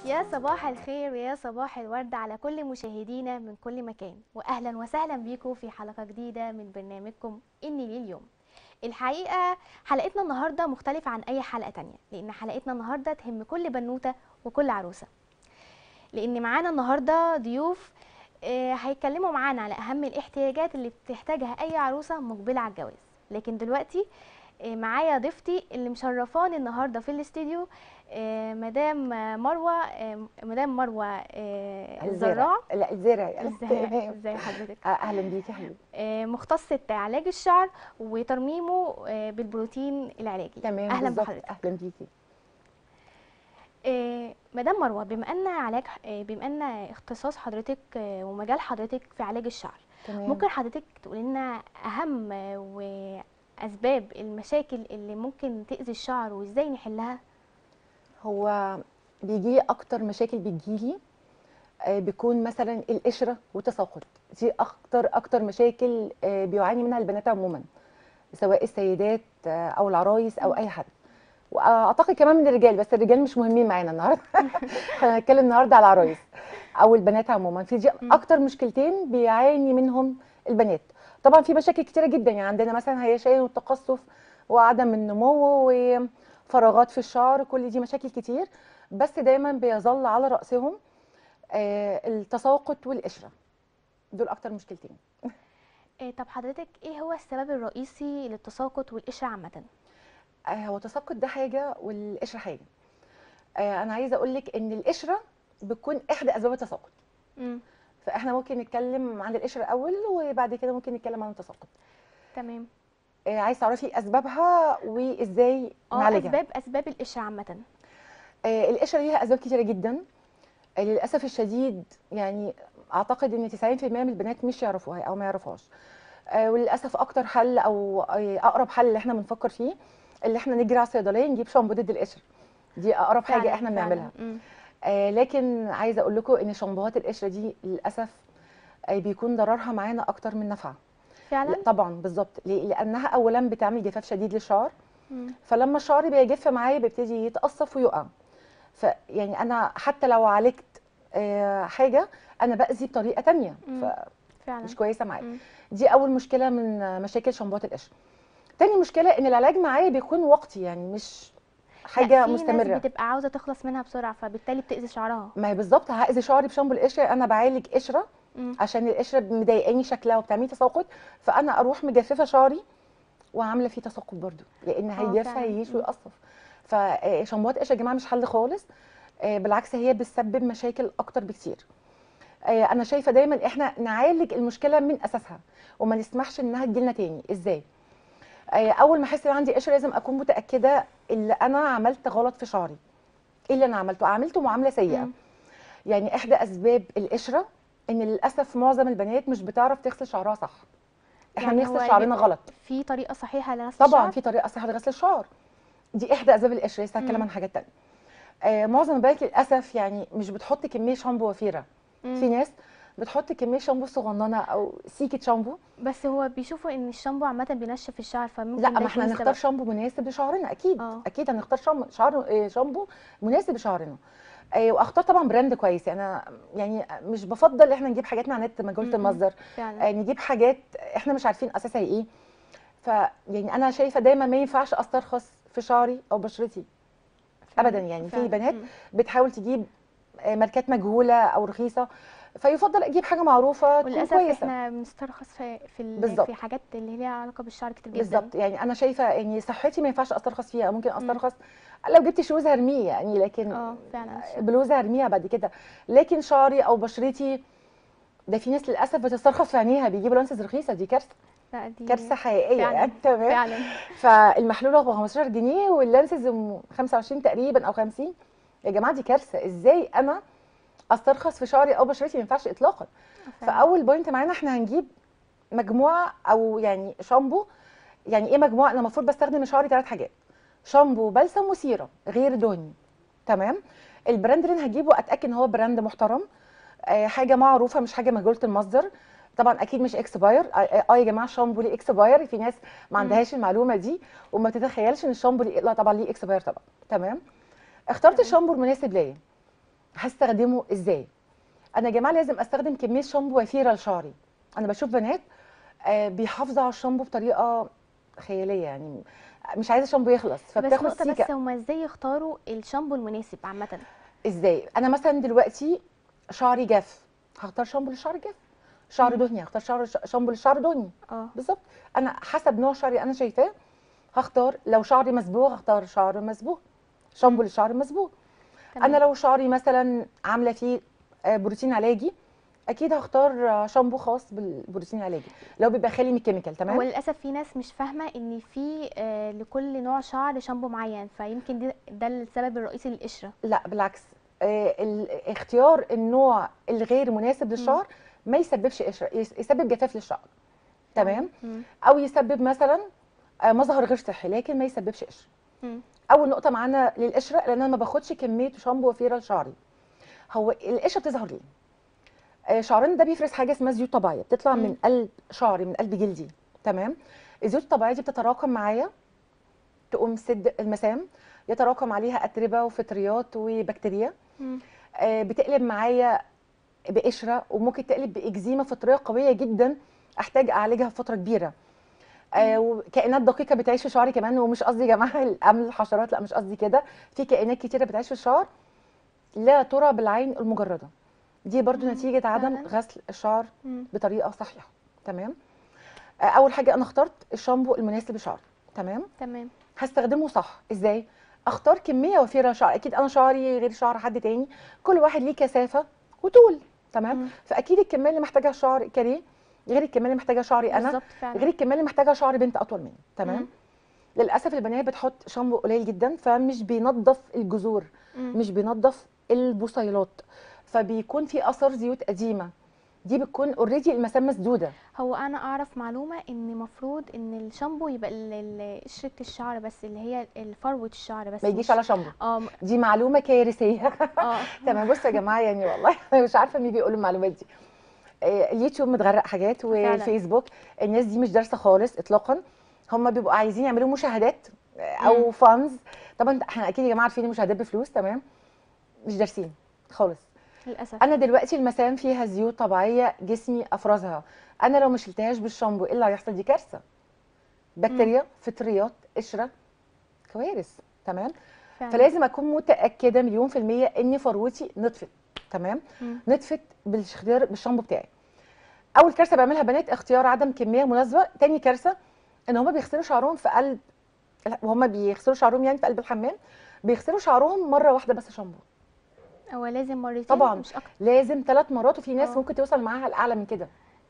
يا صباح الخير ويا صباح الورد على كل مشاهدينا من كل مكان واهلا وسهلا بيكم في حلقه جديده من برنامجكم اني ليه اليوم الحقيقه حلقتنا النهارده مختلفه عن اي حلقه تانية لان حلقتنا النهارده تهم كل بنوته وكل عروسه لان معانا النهارده ضيوف آه، هيتكلموا معانا على اهم الاحتياجات اللي بتحتاجها اي عروسه مقبله على الجواز لكن دلوقتي آه، معايا ضيفتي اللي مشرفاني النهارده في الاستديو آه، مدام آه، مروه آه، مدام مروه آه، الزراع لا الزرع يعني ازاي تمام. ازاي حضرتك آه، اهلا بيكي يا حبيبي آه، مختصه علاج الشعر وترميمه آه، بالبروتين العلاجي تمام اهلا بالظبط. بحضرتك اهلا بيكي آه، مدام مروه بما ان علاج آه، بما ان اختصاص حضرتك آه، ومجال حضرتك في علاج الشعر تمام ممكن حضرتك تقولي لنا اهم آه، واسباب المشاكل اللي ممكن تاذي الشعر وازاي نحلها هو بيجي اكتر مشاكل بتجيلي آه، بيكون مثلا القشره والتساقط دي اكتر اكتر مشاكل آه، بيعاني منها البنات عموما سواء السيدات آه، او العرايس او اي حد واعتقد كمان من الرجال بس الرجال مش مهمين معانا النهارده احنا هنتكلم النهارده على العرايس او البنات عموما في دي مم. اكتر مشكلتين بيعاني منهم البنات طبعا في مشاكل كتيره جدا يعني عندنا مثلا هيشان والتقصف وعدم النمو وفراغات في الشعر كل دي مشاكل كتير بس دايما بيظل على راسهم آه، التساقط والقشره دول اكتر مشكلتين آه، طب حضرتك ايه هو السبب الرئيسي للتساقط والقشره عامه آه، هو التساقط ده حاجه والقشره حاجه آه، انا عايزه اقول لك ان القشره بتكون احدى اسباب التساقط مم. فاحنا ممكن نتكلم عن القشره الاول وبعد كده ممكن نتكلم عن التساقط تمام آه، عايز تعرفي اسبابها وازاي اه نعالجها اسباب اسباب القشره عامه آه، القشره ليها اسباب كتيره جدا آه، للاسف الشديد يعني اعتقد ان 90% من البنات مش يعرفوها او ما يعرفوهاش آه، وللاسف اكتر حل او آه، اقرب حل اللي احنا بنفكر فيه اللي احنا نجري على الصيدليه نجيب شامبو ضد القشر دي اقرب حاجه فعلاً، احنا فعلاً. بنعملها مم. آه، لكن عايزه اقول لكم ان شامبوهات القشره دي للاسف آه، بيكون ضررها معانا اكتر من نفعها فعلا لا طبعا بالظبط ليه؟ لانها اولا بتعمل جفاف شديد للشعر مم. فلما الشعر بيجف معايا بيبتدي يتقصف ويقع فيعني انا حتى لو عالجت آه، حاجه انا باذي بطريقه تانية مم. فعلا فمش كويسه معايا مم. دي اول مشكله من آه، مشاكل شامبوات القشر تاني مشكله ان العلاج معايا بيكون وقتي يعني مش لا، حاجه في مستمره ناس بتبقى عاوزه تخلص منها بسرعه فبالتالي بتاذي شعرها ما هي بالظبط هاذي شعري بشامبو القشره انا بعالج قشره مم. عشان القشره مضايقاني شكلها وبتعملي تساقط فانا اروح مجففه شعري وعامله فيه تساقط برضو لان هيجف فعلاً. هيعيش مم. ويقصف فشامبوات قشره يا جماعه مش حل خالص آه، بالعكس هي بتسبب مشاكل اكتر بكتير آه، انا شايفه دايما احنا نعالج المشكله من اساسها وما نسمحش انها تجيلنا تاني ازاي آه، اول ما احس ان عندي قشره لازم اكون متاكده ان انا عملت غلط في شعري ايه اللي انا عملته عملته معامله سيئه مم. يعني احدى اسباب القشره ان للاسف معظم البنات مش بتعرف تغسل شعرها صح احنا يعني هو بنغسل شعرنا بيبقى غلط في طريقه صحيحه لغسل طبعا الشعر في طريقه صحيحه لغسل الشعر دي احدى اسباب القشره لسه هتكلم مم. عن حاجات تانية آه معظم البنات للاسف يعني مش بتحط كميه شامبو وفيره مم. في ناس بتحط كميه شامبو صغننه او سيكه شامبو بس هو بيشوفوا ان الشامبو عامه بينشف الشعر فممكن لا ده ما احنا يكون هنختار السبب. شامبو مناسب لشعرنا اكيد اه. اكيد هنختار شامبو شعر آه، شامبو مناسب لشعرنا آه، واختار طبعا براند كويس يعني انا يعني مش بفضل احنا نجيب حاجات من على النت مجهوله م-م. المصدر فعلا آه، نجيب حاجات احنا مش عارفين اساسها ايه فيعني انا شايفه دايما ما ينفعش استرخص في شعري او بشرتي فعلا. أبداً يعني في فعلا. بنات مم. بتحاول تجيب آه، ماركات مجهوله او رخيصه فيفضل اجيب حاجه معروفه تكون وللاسف كويسه احنا بنسترخص في في, ال- بالظبط. في حاجات اللي ليها علاقه بالشعر كتير جدا بالظبط يعني انا شايفه ان صحتي ما ينفعش استرخص فيها ممكن استرخص لو جبت شوز هرميه يعني لكن اه فعلا بلوزه هرميها بعد كده لكن شعري او بشرتي ده في ناس للاسف بتسترخص في عينيها بيجيبوا لانسز رخيصه دي كارثه لا دي كارثه حقيقيه فعلا يعني تمام فعلا فالمحلوله ب 15 جنيه واللانسز ب 25 تقريبا او 50 يا جماعه دي كارثه ازاي انا استرخص في شعري او بشرتي ما ينفعش اطلاقا فعلا. فاول بوينت معانا احنا هنجيب مجموعه او يعني شامبو يعني ايه مجموعه انا المفروض بستخدم لشعري ثلاث حاجات شامبو بلسم وسيرم غير دهني تمام البراند اللي انا هجيبه اتاكد ان هو براند محترم آه، حاجه معروفه مش حاجه مجهوله المصدر طبعا اكيد مش اكسباير اه آه يا جماعه الشامبو ليه اكسباير في ناس ما عندهاش المعلومه دي وما تتخيلش ان الشامبو ليه لا طبعا ليه اكسباير طبعا تمام اخترت تمام. الشامبو المناسب ليا هستخدمه ازاي انا يا جماعه لازم استخدم كميه شامبو وفيره لشعري انا بشوف بنات آه، بيحافظوا على الشامبو بطريقه خياليه يعني مش عايزه الشامبو يخلص بس فبتاخد نقطه سيكه بس هما ازاي يختاروا الشامبو المناسب عامه ازاي انا مثلا دلوقتي شعري جاف هختار شامبو للشعر جاف شعر مم. دهني هختار شعر شامبو للشعر دهني اه بالظبط انا حسب نوع شعري انا شايفاه هختار لو شعري مسبوغ هختار شعر مسبوغ شامبو للشعر المسبوغ تمام. انا لو شعري مثلا عامله فيه آه، بروتين علاجي اكيد هختار آه، شامبو خاص بالبروتين العلاجي لو بيبقى خالي من الكيميكال هو تمام للاسف في ناس مش فاهمه ان في آه لكل نوع شعر شامبو معين فيمكن دي ده السبب الرئيسي للقشره لا بالعكس آه، ال- اختيار النوع الغير مناسب للشعر ما يسببش قشره يس- يسبب جفاف للشعر تمام مم. او يسبب مثلا آه، مظهر غير صحي لكن ما يسببش قشره مم. اول نقطه معانا للقشره لان انا ما باخدش كميه شامبو وفيره لشعري هو القشره بتظهر ليه آه، شعرنا ده بيفرز حاجه اسمها زيوت طبيعيه بتطلع مم. من قلب شعري من قلب جلدي تمام الزيوت الطبيعيه دي بتتراكم معايا تقوم سد المسام يتراكم عليها اتربه وفطريات وبكتيريا مم. آه، بتقلب معايا بقشره وممكن تقلب باكزيما فطريه قويه جدا احتاج اعالجها في فتره كبيره آه، وكائنات دقيقه بتعيش في شعري كمان ومش قصدي يا جماعه الامل الحشرات لا مش قصدي كده في كائنات كتيره بتعيش في الشعر لا ترى بالعين المجرده دي برضو مم، نتيجه عدم فعلاً. غسل الشعر مم. بطريقه صحيحه تمام آه، اول حاجه انا اخترت الشامبو المناسب لشعري تمام تمام هستخدمه صح ازاي اختار كميه وفيره شعر اكيد انا شعري غير شعر حد تاني كل واحد ليه كثافه وطول تمام مم. فاكيد الكميه اللي محتاجها الشعر كاريه غير الكميه اللي محتاجها شعري انا بالظبط فعلا غير الكميه اللي محتاجها شعر بنت اطول مني تمام مم. للاسف البنات بتحط شامبو قليل جدا فمش بينظف الجذور مم. مش بينظف البصيلات فبيكون في اثر زيوت قديمه دي بتكون اوريدي المسام مسدوده هو انا اعرف معلومه ان المفروض ان الشامبو يبقى ل- ل- قشره الشعر بس اللي هي الفروه الشعر بس ما يجيش مش- على شامبو اه م- دي معلومه كارثيه اه تمام بصوا يا جماعه يعني والله انا مش عارفه مين بيقول المعلومات دي آه، اليوتيوب متغرق حاجات فعلا. والفيسبوك الناس دي مش دارسه خالص اطلاقا هم بيبقوا عايزين يعملوا مشاهدات آه، او مم. فانز طبعا احنا اكيد يا جماعه عارفين المشاهدات بفلوس تمام مش دارسين خالص للاسف انا دلوقتي المسام فيها زيوت طبيعيه جسمي افرزها انا لو ما شلتهاش بالشامبو ايه اللي هيحصل دي كارثه بكتيريا فطريات قشره كوارث تمام فعلا. فلازم اكون متاكده مليون في الميه ان فروتي نطفت تمام مم. نطفت بالاختيار بالشامبو بتاعي اول كارثه بعملها بنات اختيار عدم كميه مناسبه تاني كارثه ان هما بيغسلوا شعرهم في قلب وهما بيغسلوا شعرهم يعني في قلب الحمام بيغسلوا شعرهم مره واحده بس شامبو هو لازم مرتين طبعاً. مش اكتر لازم ثلاث مرات وفي ناس آه. ممكن توصل معاها لاعلى من كده ده,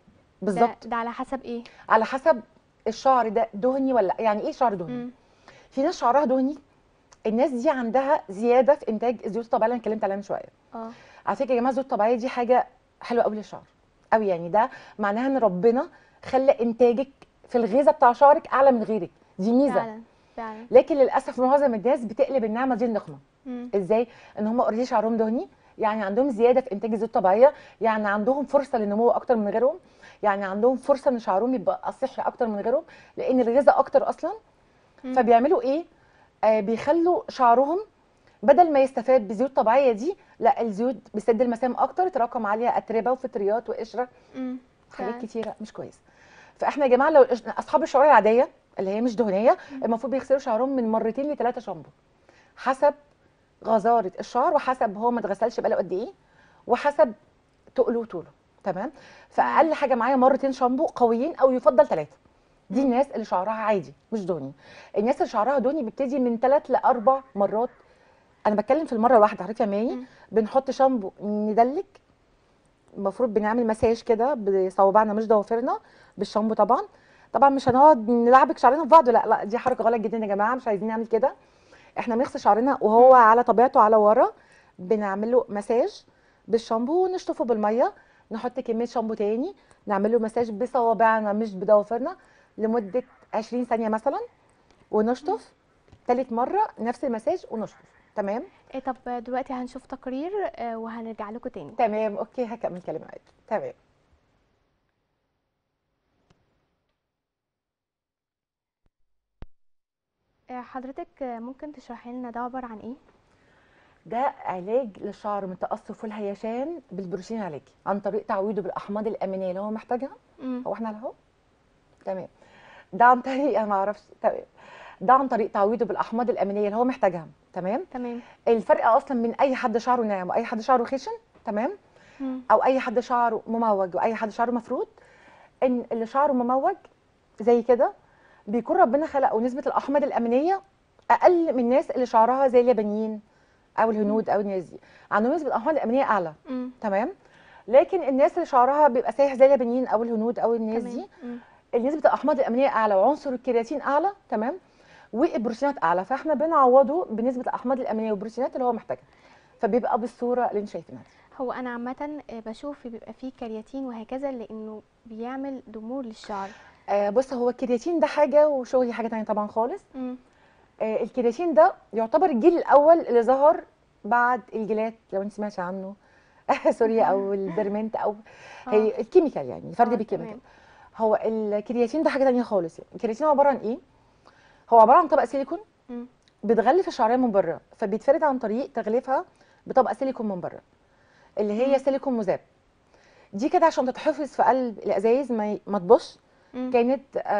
بالظبط ده على حسب ايه على حسب الشعر ده دهني ولا لأ. يعني ايه شعر دهني مم. في ناس شعرها دهني الناس دي عندها زياده في انتاج الزيوت الطبيعيه اللي أنا اتكلمت عليها من شويه اه على فكره يا جماعه الزيوت الطبيعيه دي حاجه حلوه قوي للشعر قوي يعني ده معناها ان ربنا خلى انتاجك في الغذاء بتاع شعرك اعلى من غيرك دي ميزه فعلا فعلا لكن للاسف معظم الناس بتقلب النعمه دي النقمه مم. ازاي ان هم اوريدي شعرهم دهني يعني عندهم زياده في انتاج الزيوت الطبيعيه يعني عندهم فرصه للنمو اكتر من غيرهم يعني عندهم فرصه ان شعرهم يبقى صحي اكتر من غيرهم لان الغذاء اكتر اصلا مم. فبيعملوا ايه آه بيخلوا شعرهم بدل ما يستفاد بزيوت طبيعيه دي لا الزيوت بتسد المسام اكتر تراكم عليها اتربه وفطريات وقشره مم. حاجات فعلا. كتيره مش كويسه فاحنا يا جماعه لو اصحاب الشعور العاديه اللي هي مش دهنيه المفروض بيغسلوا شعرهم من مرتين لثلاثه شامبو حسب غزاره الشعر وحسب هو ما اتغسلش بقاله قد ايه وحسب تقله وطوله تمام فاقل حاجه معايا مرتين شامبو قويين او يفضل ثلاثه دي الناس اللي شعرها عادي مش دهني الناس اللي شعرها دهني بيبتدي من ثلاث لاربع مرات انا بتكلم في المره الواحده عارفه يا مي مم. بنحط شامبو ندلك المفروض بنعمل مساج كده بصوابعنا مش ضوافرنا بالشامبو طبعا طبعا مش هنقعد نلعبك شعرنا في بعض لا لا دي حركه غلط جدا يا جماعه مش عايزين نعمل كده احنا بنغسل شعرنا وهو على طبيعته على ورا بنعمل له مساج بالشامبو ونشطفه بالميه نحط كميه شامبو تاني نعمل له مساج بصوابعنا مش بضوافرنا لمده 20 ثانيه مثلا ونشطف تالت مره نفس المساج ونشطف تمام إيه طب دلوقتي هنشوف تقرير آه، وهنرجع لكم تاني تمام اوكي هكمل كلام معاكي تمام آه، حضرتك آه، ممكن تشرحي لنا ده عبارة عن ايه ده علاج للشعر من تقصف والهيشان بالبروتين العلاجي عن طريق تعويضه بالاحماض الامينيه اللي هو محتاجها مم. هو احنا على اهو تمام ده عن طريق انا ما اعرفش تمام ده عن طريق تعويضه بالاحماض الامينيه اللي هو محتاجها تمام تمام الفرق اصلا من اي حد شعره ناعم واي حد شعره خشن تمام مم. او اي حد شعره مموج واي حد شعره مفرود ان اللي شعره مموج زي كده بيكون ربنا خلقه نسبه الاحماض الامينيه اقل من الناس اللي شعرها زي اليابانيين او الهنود او الناس دي عندهم نسبه الاحماض الامينيه اعلى مم. تمام لكن الناس اللي شعرها بيبقى سايح زي اليابانيين او الهنود او الناس تمام. دي مم. نسبه الاحماض الامينيه اعلى وعنصر الكرياتين اعلى تمام والبروتينات اعلى فاحنا بنعوضه بنسبه الاحماض الامينيه والبروتينات اللي هو محتاجها فبيبقى بالصوره اللي انت شايفينها دي. هو انا عامه آه، بشوف بيبقى فيه كرياتين وهكذا لانه بيعمل ضمور للشعر آه بص هو الكرياتين ده حاجه وشغلي حاجه تانية طبعا خالص مم. آه الكرياتين ده يعتبر الجيل الاول اللي ظهر بعد الجيلات لو انت سمعتي عنه سوري او البرمنت او آه. هي الكيميكال يعني فرد آه، بالكيميكال تمام. هو الكرياتين ده حاجه تانية خالص يعني الكرياتين عباره عن ايه هو عباره عن طبق سيليكون مم. بتغلف الشعريه من بره فبيتفرد عن طريق تغليفها بطبق سيليكون من بره اللي هي مم. سيليكون مذاب دي كده عشان تتحفظ في قلب الازايز ما ي- ما تبص مم. كانت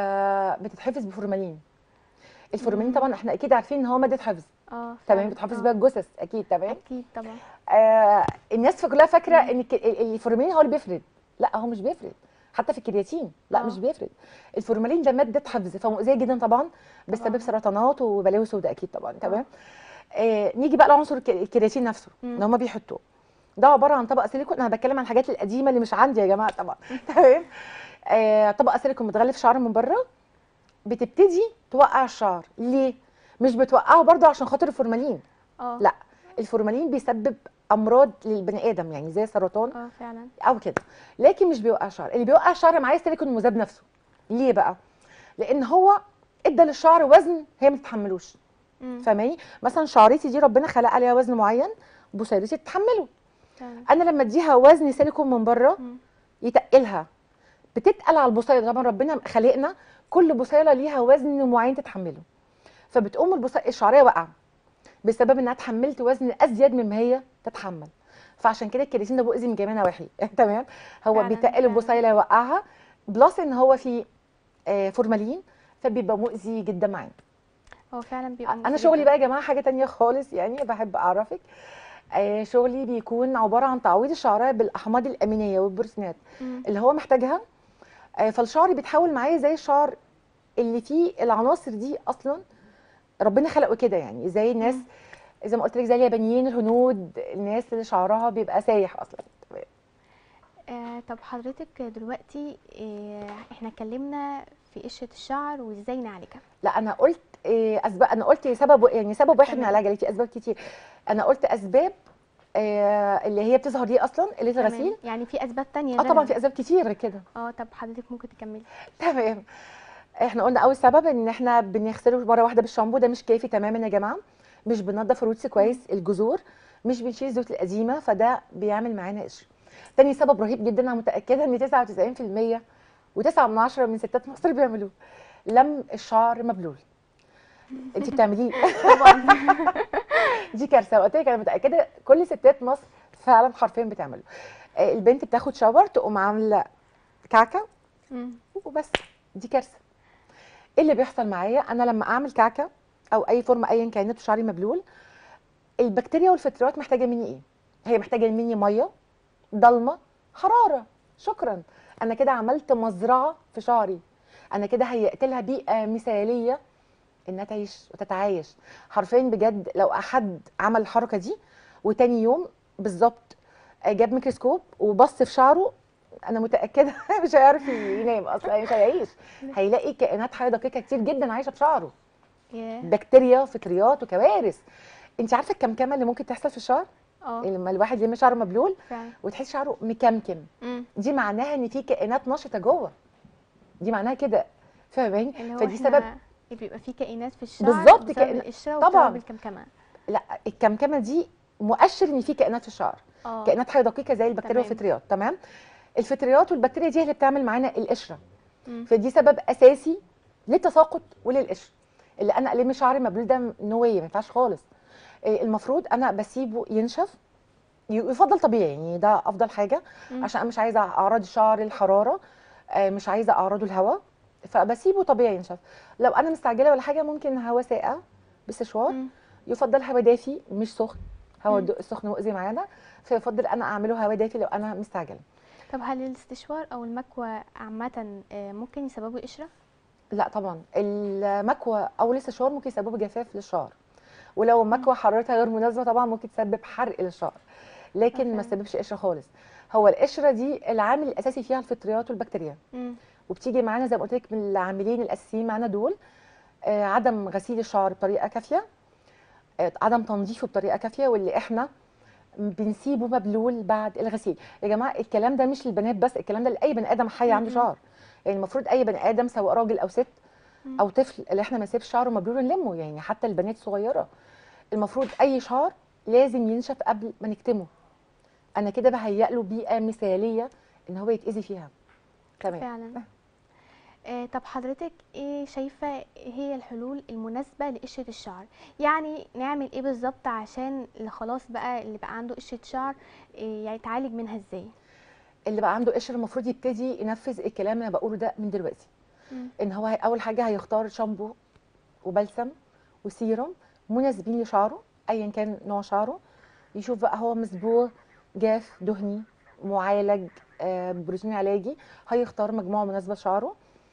آه بتتحفظ بفورمالين الفورمالين مم. طبعا احنا اكيد عارفين ان هو ماده حفظ اه تمام فعلا. بتحافظ آه. بيها الجثث اكيد تمام اكيد طبعا آه الناس كلها فاكره مم. ان الك- ال- الفورمالين هو اللي بيفرد لا هو مش بيفرد حتى في الكرياتين لا آه. مش بيفرد الفورمالين ده ماده حفظ فمؤذيه جدا طبعا بتسبب طبعاً. سرطانات وبلاوي سوداء اكيد طبعا تمام آه نيجي بقى لعنصر الك- الكرياتين نفسه مم. اللي هم بيحطوه ده عباره عن طبق سيليكون انا بتكلم عن الحاجات القديمه اللي مش عندي يا جماعه طبعا تمام آه طبق سيليكون متغلف شعر من بره بتبتدي توقع الشعر ليه مش بتوقعه برضه عشان خاطر الفورمالين اه لا الفورمالين بيسبب امراض للبني ادم يعني زي السرطان اه فعلا او كده لكن مش بيوقع الشعر اللي بيوقع الشعر معاه السيليكون المذاب نفسه ليه بقى لان هو ادى للشعر وزن هي ما تتحملوش مم. فاهماني مثلا شعرتي دي ربنا خلق عليها وزن معين بصيرتي تتحمله فعلا. انا لما اديها وزن سيليكون من بره مم. يتقلها بتتقل على البصيله طبعا ربنا خلقنا كل بصيله ليها وزن معين تتحمله فبتقوم البصيله الشعريه واقعه بسبب انها اتحملت وزن ازيد مما هي تتحمل فعشان كده الكرياتين ده مؤذي من جميع نواحيه تمام هو فعلاً، بيتقل فعلاً. البصيله يوقعها بلس ان هو فيه آه، فورمالين فبيبقى مؤذي جدا معانا هو فعلا بيبقى انا مؤذي شغلي جداً. بقى يا جماعه حاجه تانية خالص يعني بحب اعرفك آه، شغلي بيكون عباره عن تعويض الشعرايه بالاحماض الامينيه والبروتينات مم. اللي هو محتاجها آه، فالشعر بيتحول معايا زي الشعر اللي فيه العناصر دي اصلا ربنا خلقه كده يعني زي الناس مم. زي ما قلت لك زي اليابانيين الهنود الناس اللي شعرها بيبقى سايح اصلا آه طب حضرتك دلوقتي آه احنا اتكلمنا في قشرة الشعر وازاي نعالجها لا انا قلت آه، اسباب انا قلت سبب يعني سبب واحد من تمام. العلاج في اسباب كتير انا قلت اسباب آه، اللي هي بتظهر دي اصلا اللي تمام. الغسيل يعني في اسباب تانية اه طبعا غيرها. في اسباب كتير كده اه طب حضرتك ممكن تكملي تمام احنا قلنا اول سبب ان احنا بنغسله مره واحده بالشامبو ده مش كافي تماما يا جماعه مش بننضف الروتس كويس الجذور مش بنشيل الزيوت القديمه فده بيعمل معانا قشر تاني سبب رهيب جدا انا متاكده ان 99% و9 من عشرة من ستات مصر بيعملوه لم الشعر مبلول انت بتعمليه طبعا دي كارثه وقلت لك انا متاكده كل ستات مصر فعلا حرفيا بتعمله آه، البنت بتاخد شاور تقوم عامله كعكه مم. وبس دي كارثه ايه اللي بيحصل معايا انا لما اعمل كعكه او اي فورمه ايا كانت وشعري مبلول البكتيريا والفطريات محتاجه مني ايه هي محتاجه مني ميه ضلمه حراره شكرا انا كده عملت مزرعه في شعري انا كده هيئت لها بيئه مثاليه انها تعيش وتتعايش حرفيا بجد لو حد عمل الحركه دي وتاني يوم بالظبط جاب ميكروسكوب وبص في شعره انا متاكده مش هيعرف ينام اصلا مش هيعيش هيلاقي كائنات حيه دقيقه كتير جدا عايشه في شعره ياه. بكتيريا فطريات وكوارث انت عارفه الكمكمه اللي ممكن تحصل في الشعر اه لما الواحد يلم شعره مبلول فعلا وتحس شعره مكمكم مم. دي معناها ان في كائنات نشطه جوه دي معناها كده فاهمين اللي هو فدي احنا سبب بيبقى في كائنات في الشعر بالظبط، بسبب كائن- القشرة طبعاً. وبسبب الكمكمة لا الكمكمه دي مؤشر ان في كائنات في الشعر اه كائنات حيه دقيقه زي البكتيريا تمام. والفطريات تمام الفطريات والبكتيريا دي هي اللي بتعمل معانا القشره مم. فدي سبب اساسي للتساقط وللقشر اللي انا الم شعري مبلول ده نويه ما ينفعش خالص آه، المفروض انا بسيبه ينشف ي- يفضل طبيعي يعني ده افضل حاجه مم. عشان انا مش عايزه اعرض الشعر الحراره آه، مش عايزه اعرضه الهواء فبسيبه طبيعي ينشف لو انا مستعجله ولا حاجه ممكن هواء ساقع بسشوار مم. يفضل هواء دافي مش سخن هواء مم. الد- السخن مؤذي معانا فيفضل انا اعمله هواء دافي لو انا مستعجله طب هل الاستشوار او المكوى عامه آه، ممكن يسببوا قشره لا طبعا المكوى او الاستشوار ممكن يسببوا جفاف للشعر ولو مكوى حرارتها غير مناسبه طبعا ممكن تسبب حرق للشعر لكن ما أوكي. تسببش قشره خالص هو القشره دي العامل الاساسي فيها الفطريات والبكتيريا مم. وبتيجي معانا زي ما قلت لك من العاملين الاساسيين معانا دول آه، عدم غسيل الشعر بطريقه كافيه آه، عدم تنظيفه بطريقه كافيه واللي احنا بنسيبه مبلول بعد الغسيل يا جماعه الكلام ده مش للبنات بس الكلام ده لاي بني ادم حي عنده مم. شعر يعني المفروض اي بني ادم سواء راجل او ست مم. او طفل اللي احنا ما نسيبش شعره مبلول نلمه يعني حتى البنات الصغيره المفروض اي شعر لازم ينشف قبل ما نكتمه انا كده بهيئ له بيئه مثاليه ان هو يتاذي فيها تمام فعلا آه، طب حضرتك ايه شايفة إيه هي الحلول المناسبة لقشرة الشعر يعني نعمل ايه بالظبط عشان اللي خلاص بقى اللي بقى عنده قشرة شعر إيه يعني يتعالج منها ازاي اللي بقى عنده قشر المفروض يبتدي ينفذ الكلام اللي انا بقوله ده من دلوقتي مم. ان هو هي- اول حاجه هيختار شامبو وبلسم وسيرم مناسبين لشعره ايا كان نوع شعره يشوف بقى هو مسبوغ جاف دهني معالج آه، بروتين علاجي هيختار مجموعه مناسبه لشعره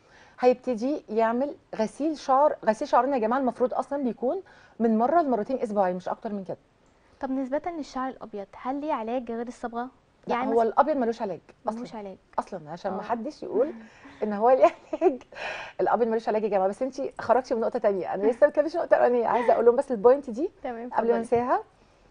هيبتدي يعمل غسيل شعر غسيل شعرنا يا جماعه المفروض اصلا بيكون من مره لمرتين اسبوعيا مش اكتر من كده طب نسبة للشعر الابيض هل ليه علاج غير الصبغة لا يعني هو الابيض ملوش علاج ملوش اصلا علاج اصلا عشان آه. ما حدش يقول ان هو ليه علاج الابيض ملوش علاج يا جماعه بس انت خرجتي من نقطه تانية انا لسه ما كملتش النقطه الاولانيه عايزه اقول لهم بس البوينت دي تمام قبل ما اتفضلي. انساها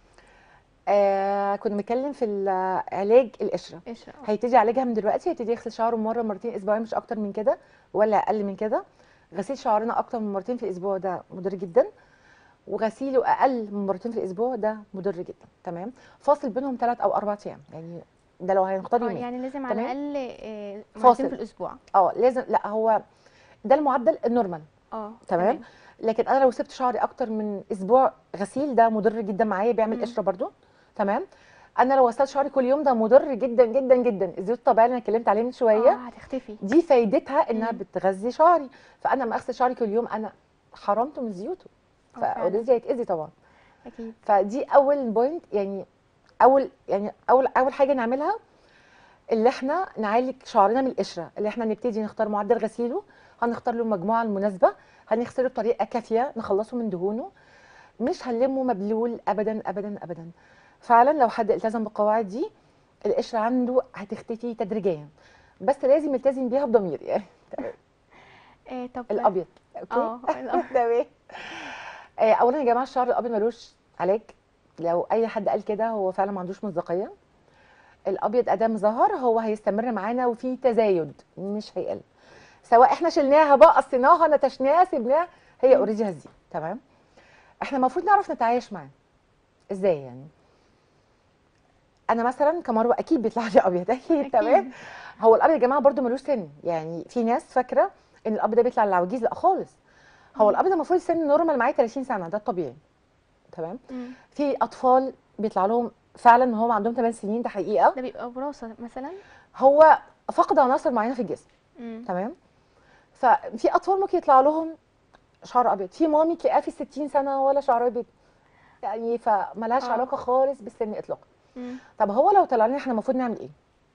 آه كنا بنتكلم في ال- علاج القشره قشرة آه. هيبتدي يعالجها من دلوقتي هيبتدي يغسل شعره مره مرتين اسبوعيا مش اكتر من كده ولا اقل من كده غسيل شعرنا اكتر من مرتين في الاسبوع ده مضر جدا وغسيله اقل من مرتين في الاسبوع ده مضر جدا تمام فاصل بينهم ثلاث او اربع ايام يعني ده لو هنختار آه، يومين يعني لازم على تمام. الاقل آه، مرتين فاصل. في الاسبوع اه لازم لا هو ده المعدل النورمال اه تمام لكن انا لو سبت شعري اكتر من اسبوع غسيل ده مضر جدا معايا بيعمل مم. قشره برضو تمام انا لو غسلت شعري كل يوم ده مضر جدا جدا جدا الزيوت الطبيعيه اللي انا اتكلمت عليه من شويه اه هتختفي دي فايدتها انها مم. بتغذي شعري فانا لما اغسل شعري كل يوم انا حرمته من زيوته آه، فعلا. فاوريدي هيتاذي طبعا اكيد فدي اول بوينت يعني اول يعني اول اول حاجه نعملها اللي احنا نعالج شعرنا من القشره اللي احنا نبتدي نختار معدل غسيله هنختار له المجموعه المناسبه هنغسله بطريقه كافيه نخلصه من دهونه مش هنلمه مبلول ابدا ابدا ابدا فعلا لو حد التزم بالقواعد دي القشره عنده هتختفي تدريجيا بس لازم يلتزم بيها بضمير يعني آه طب الابيض اوكي اه الأبيض. تمام آه، اولا يا جماعه الشعر الابيض ملوش علاج لو اي حد قال كده هو فعلا ما عندوش مصداقيه الابيض ادام ظهر هو هيستمر معانا وفي تزايد مش هيقل سواء احنا شلناها بقى قصيناها نتشناها سيبناها هي مم. اوريدي هزي تمام احنا المفروض نعرف نتعايش معاه ازاي يعني انا مثلا كمروه اكيد بيطلع لي ابيض اكيد أكيد. تمام هو الابيض يا جماعه برده ملوش سن يعني في ناس فاكره ان الابيض ده بيطلع للعواجيز لا خالص هو مم. الابيض المفروض سن نورمال معاه 30 سنه ده الطبيعي تمام مم. في اطفال بيطلع لهم فعلا ان هم عندهم 8 سنين ده حقيقه ده بيبقى وراثة مثلا هو فقد عناصر معينه في الجسم مم. تمام ففي اطفال ممكن يطلع لهم شعر ابيض في مامي تلاقيها في 60 سنه ولا شعر ابيض يعني فملهاش آه. علاقه خالص بالسن اطلاقا مم. طب هو لو طلع لنا احنا المفروض نعمل ايه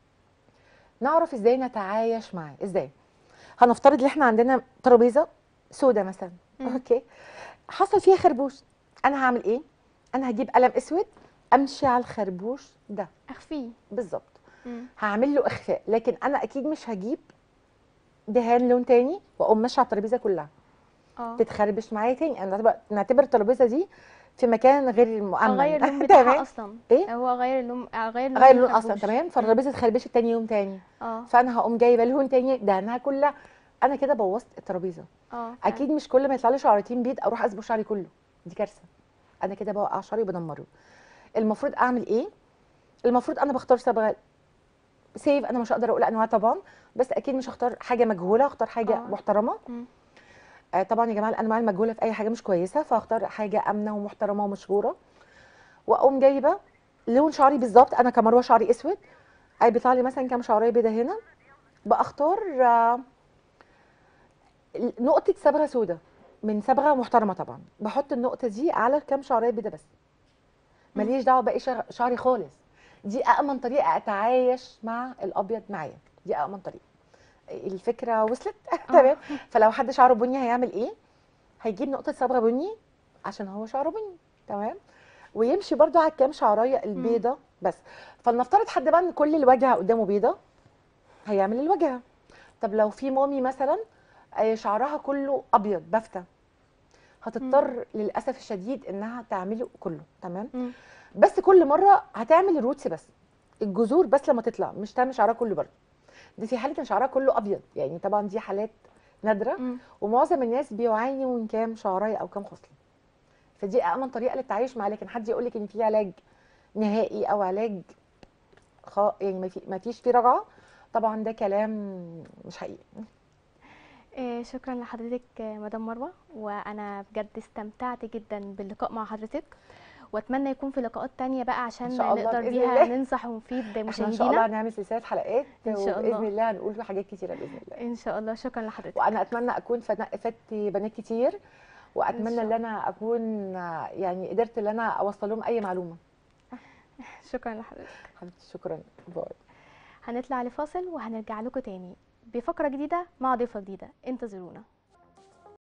نعرف ازاي نتعايش معاه ازاي هنفترض ان احنا عندنا ترابيزه سودة مثلا مم. اوكي حصل فيها خربوش انا هعمل ايه انا هجيب قلم اسود امشي على الخربوش ده اخفيه بالظبط مم. هعمل له اخفاء لكن انا اكيد مش هجيب دهان لون تاني واقوم ماشيه على الترابيزه كلها اه تتخربش معايا تاني انا نعتبر- نعتبر الترابيزه دي في مكان غير مؤمن اغير اللون بتاعها تمام اصلا إيه؟ هو اغير اللون اغير لون غير اللون اصلا الخربوش. تمام فالترابيزه اتخربشت تاني يوم تاني اه فانا هقوم جايبه لون تاني دهنها كلها انا كده بوظت الترابيزه اه اكيد مش كل ما يطلع لي شعرتين بيض اروح اصبغ شعري كله دي كارثه انا كده بوقع شعري وبدمره المفروض اعمل ايه المفروض انا بختار صبغه سيف انا مش هقدر اقول انواع طبعا بس اكيد مش هختار حاجه مجهوله هختار حاجه آه. محترمه مم. آه طبعا يا جماعه الانواع المجهوله في اي حاجه مش كويسه فهختار حاجه امنه ومحترمه ومشهوره واقوم جايبه لون شعري بالظبط انا كمروه شعري اسود اي بيطلع لي مثلا كام شعريه بيضه هنا باختار آه، نقطه صبغه سوداء من صبغه محترمه طبعا بحط النقطه دي على كام شعريه بيضه بس مم. ماليش دعوه باقي شع- شعري خالص دي امن طريقه اتعايش مع الابيض معايا دي امن طريقه الفكره وصلت تمام فلو حد شعره بني هيعمل ايه هيجيب نقطه صبغه بني عشان هو شعره بني تمام ويمشي برضو على الكام شعرايه البيضه بس فلنفترض حد بقى ان كل الوجهه قدامه بيضه هيعمل الوجهه طب لو في مامي مثلا آه، شعرها كله ابيض بافتة هتضطر للاسف الشديد انها تعمله كله تمام مم. بس كل مره هتعمل الروتس بس الجذور بس لما تطلع مش تعمل شعرها كله برضه دي في حاله ان شعرها كله ابيض يعني طبعا دي حالات نادره مم. ومعظم الناس بيعانوا من كام شعرايه او كام خصله فدي امن طريقه للتعايش مع لكن حد يقول لك ان في علاج نهائي او علاج خ... يعني ما في ما فيش فيه رجعه طبعا ده كلام مش حقيقي آه، شكرا لحضرتك آه، مدام مروه وانا بجد استمتعت جدا باللقاء مع حضرتك واتمنى يكون في لقاءات تانية بقى عشان إن شاء الله نقدر بإذن بيها الله. ننصح ونفيد احنا ان مشاهدينا شاء الله هنعمل سلسله حلقات إن شاء الله. وباذن الله هنقول حاجات كتيره باذن الله ان شاء الله شكرا لحضرتك وانا اتمنى اكون فن- فدت بنات كتير إن واتمنى شاء ان انا اكون يعني قدرت ان انا اوصل لهم اي معلومه شكرا لحضرتك حبيبتي شكرا باي هنطلع لفاصل وهنرجع لكم تاني بفقرة جديدة مع ضيفة جديدة انتظرونا